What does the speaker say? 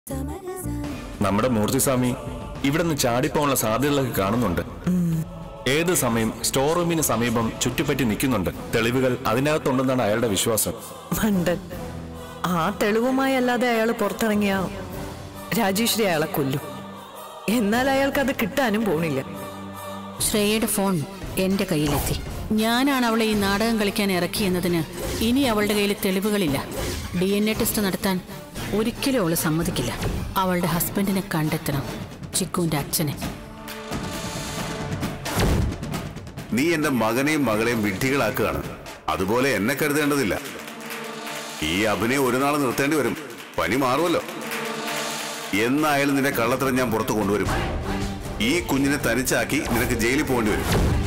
നമ്മുടെ മൂർത്തിസ്വാമി ഇവിടെ നിന്ന് ചാടിപ്പോകാനുള്ള സാധ്യതകളൊക്കെ കാണുന്നുണ്ട് ഏത് സമയം സ്റ്റോർ റൂമിന് സമീപം ചുറ്റിപ്പറ്റി നിൽക്കുന്നുണ്ട് തെളിവുകൾ അതിനകത്തുണ്ടെന്നാണ് അയാളുടെ വിശ്വാസം മണ്ടൻ ആ തെളിവുമായി അല്ലാതെ അയാൾ പുറത്തിറങ്ങിയ രാജേശ്വരി അയാളെ കൊല്ലും എന്നാൽ അയാൾക്കത് കിട്ടാനും പോണില്ല ശ്രേയയുടെ ഫോൺ എന്റെ കയ്യിലെത്തി ഞാനാണ് അവളെ ഈ നാടകം കളിക്കാൻ ഇറക്കിയെന്നതിന് ഇനി അവളുടെ കയ്യിൽ തെളിവുകളില്ല ഡി എൻ എ ടെസ്റ്റ് നടത്താൻ ഒരിക്കലും അവള് സമ്മതിക്കില്ല അവളുടെ ഹസ്ബൻഡിനെ കണ്ടെത്തണം ചിക്കുവിന്റെ അച്ഛനെ നീ എന്റെ മകനെയും മകളെയും വിഡ്ഢികളാക്കുകയാണ് അതുപോലെ എന്നെ കരുതേണ്ടതില്ല ഈ അഭിനയം ഒരു നാൾ നിർത്തേണ്ടി വരും പനി മാറുമല്ലോ എന്നായാലും നിന്റെ കള്ളത്തരം ഞാൻ പുറത്തു കൊണ്ടുവരും ഈ കുഞ്ഞിനെ തനിച്ചാക്കി നിനക്ക് ജയിലിൽ പോകേണ്ടി വരും